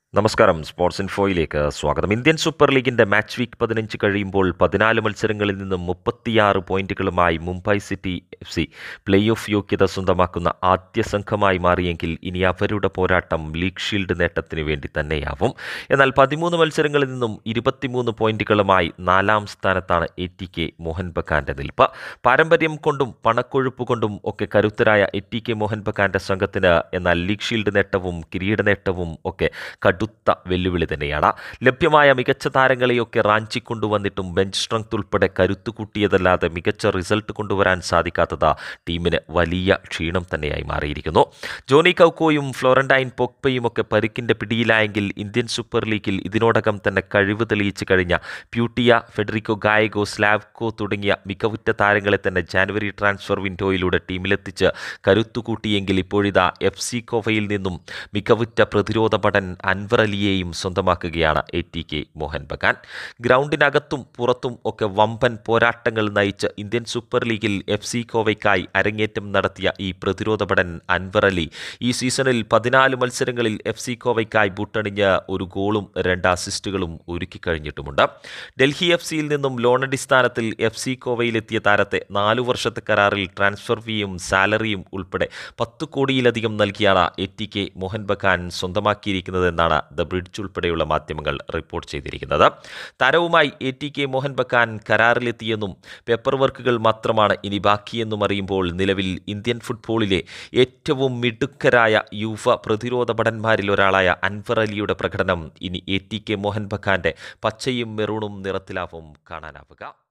നമസ്കാരം സ്പോർട്സ് ഇൻഫോയിലേക്ക് സ്വാഗതം ഇന്ത്യൻ സൂപ്പർ ലീഗിന്റെ മാച്ച് വീക്ക് പതിനഞ്ച് കഴിയുമ്പോൾ പതിനാല് മത്സരങ്ങളിൽ നിന്നും മുപ്പത്തിയാറ് പോയിന്റുകളുമായി Mumbai city F C play off യോഗ്യത സ്വന്തമാക്കുന്ന ആദ്യ സംഘമായി മാറിയെങ്കിൽ ഇനി അവരുടെ പോരാട്ടം ലീഗ് ഷീൽഡ് നേട്ടത്തിന് വേണ്ടി തന്നെയാവും എന്നാൽ പതിമൂന്ന് മത്സരങ്ങളിൽ നിന്നും ഇരുപത്തിമൂന്ന് പോയിന്റുകളുമായി നാലാം സ്ഥാനത്താണ് എ ടി കെ മോഹൻ ബഗാന്റെ നിൽപ്പ് പാരമ്പര്യം കൊണ്ടും പണക്കൊഴുപ്പ് കൊണ്ടും ഒക്കെ കരുത്തരായ എ ടി കെ മോഹൻ ബഗാന്റെ സംഘത്തിന് എന്നാൽ ലീഗ് ഷീൽഡ് നേട്ടവും കിരീട നേട്ടവും ഒക്കെ കടുത്ത വെല്ലുവിളി തന്നെയാണ് ലഭ്യമായ മികച്ച താരങ്ങളെയൊക്കെ റാഞ്ചി കൊണ്ടുവന്നിട്ടും ബെഞ്ച് സ്ട്രെങ്ത് ഉൾപ്പെടെ കരുത്തു കൂട്ടിയതല്ലാതെ മികച്ച റിസൾട്ട് കൊണ്ടുവരാൻ സാധിക്കാത്തത് ടീമിന് വലിയ ക്ഷീണം തന്നെയായി മാറിയിരിക്കുന്നു ജോണി കൗക്കോയും ഫ്ലോറന്റൈൻ പോക്പയും ഒക്കെ പരിക്കിൻ്റെ പിടിയിലായെങ്കിൽ ഇന്ത്യൻ സൂപ്പർ ലീഗിൽ ഇതിനോടകം തന്നെ കഴിവ് തെളിയിച്ചു കഴിഞ്ഞ പ്യൂട്ടിയ ഫെഡറിക്കോ ഗായഗോ സ്ലാവ്കോ തുടങ്ങിയ മികവുറ്റ താരങ്ങളെ തന്നെ ജാനുവരി ട്രാൻസ്ഫർ വിൻഡോയിലൂടെ ടീമിലെത്തിച്ച് കരുത്തു കൂട്ടിയെങ്കിൽ ഇപ്പോഴിതാ എഫ് സി കോവയിൽ നിന്നും മികവുറ്റ പ്രതിരോധ ഭടൻ അൻവർ അലിയെയും സ്വന്തമാക്കുകയാണ് A T K Mohan Bagan ഗ്രൗണ്ടിനകത്തും പുറത്തും ഒക്കെ വമ്പൻ പോരാട്ടങ്ങൾ നയിച്ച് ഇന്ത്യൻ സൂപ്പർ ലീഗിൽ എഫ് സി കോവയ്ക്കായി അരങ്ങേറ്റം നടത്തിയ ഈ പ്രതിരോധ ഭടൻ അൻവർ അലി ഈ സീസണിൽ പതിനാല് മത്സരങ്ങളിൽ എഫ് സി കോവയ്ക്കായി ബൂട്ടണിഞ്ഞ് ഒരു ഗോളും രണ്ട് അസിസ്റ്റുകളും ഒരുക്കി കഴിഞ്ഞിട്ടുമുണ്ട് ഡൽഹി എഫ് സിയിൽ നിന്നും ലോൺ അടിസ്ഥാനത്തിൽ എഫ് സി കോവയിലെത്തിയ താരത്തെ നാലു വർഷത്തെ കരാറിൽ ട്രാൻസ്ഫർ ഫീയും സാലറിയും ഉൾപ്പെടെ പത്ത് കോടിയിലധികം നൽകിയാണ് A T K Mohan Bagan സ്വന്തമാക്കിയിരിക്കുന്നതെന്നാണ് ദ ബ്രിഡ്ജ് ഉൾപ്പെടെയുള്ള മാധ്യമങ്ങൾ റിപ്പോർട്ട് ചെയ്തിരിക്കുന്നത് താരവുമായി A T K Mohan Bagan കരാറിലെത്തിയെന്നും പേപ്പർ വർക്കുകൾ മാത്രമാണ് ഇനി ബാക്കിയെന്നും അറിയുമ്പോൾ നിലവിൽ ഇന്ത്യൻ ഫുട്ബോളിലെ ഏറ്റവും മിടുക്കരായ യുവ പ്രതിരോധ ഭടന്മാരിൽ ഒരാളായ അൻവർ അലിയുടെ പ്രകടനം ഇനി എ ടി കെ മോഹൻ ബഗാന്റെ പച്ചയും മെറൂണും നിറത്തിലാവും കാണാനാവുക